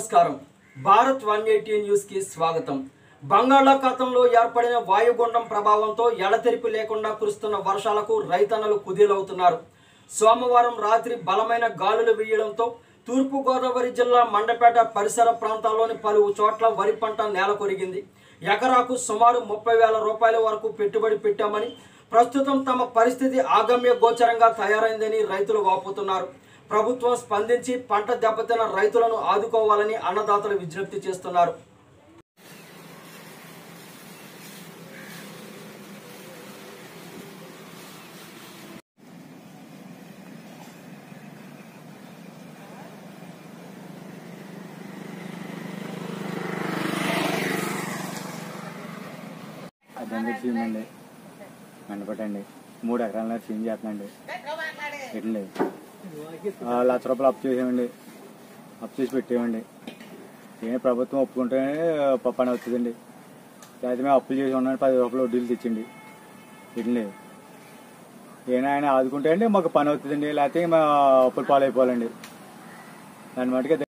నమస్కారం Bharat one eighty news కి స్వాగతం బంగాళాఖాతంలో ఏర్పడిన వాయుగుండం ప్రభావంతో ఎడతెరిపి లేకుండా కురుస్తున్న వర్షాలకు రైతన్నలు కుదేలవుతున్నారు సోమవారం రాత్రి బలమైన గాలులు వీయడంతో తూర్పు గోదావరి జిల్లా మండపేట పరిసర ప్రాంతాల్లోని పలు చోట్ల వరి పంట నేల కొరిగింది ఎకరాకు సుమారు ముప్పై వేల రూపాయల వరకు పెట్టుబడి పెట్టామని ప్రస్తుతం తమ పరిస్థితి ఆగమ్య గోచరంగా తయారైందని రైతులు వాపోతున్నారు ప్రభుత్వం స్పందించి పంట దెబ్బతిన్న రైతులను ఆదుకోవాలని అన్నదాతలు విజ్ఞప్తి చేస్తున్నారు అదండి సీమ్ అండి మండపటండి మూడు ఎకరాల సీమ్ చేస్తున్నాండి ఎట్లండి ఆ, లక్ష రూపాయలు అప్పు చేసామండి అప్పు చేసి పెట్టామండి ఏ ప్రభుత్వం ఒప్పుకుంటేనే ప- పని అవుతుందండి అయితే మేము అప్పులు చేసి ఉన్నాను పది రూపాయలు వడ్డీలు తెచ్చండి ఎట్లండి ఏనా ఆయన ఆదుకుంటే అండి మాకు పని అవుతుందండి లేకపోతే మా అప్పులు పాలైపోవాలండి దాని మటుకే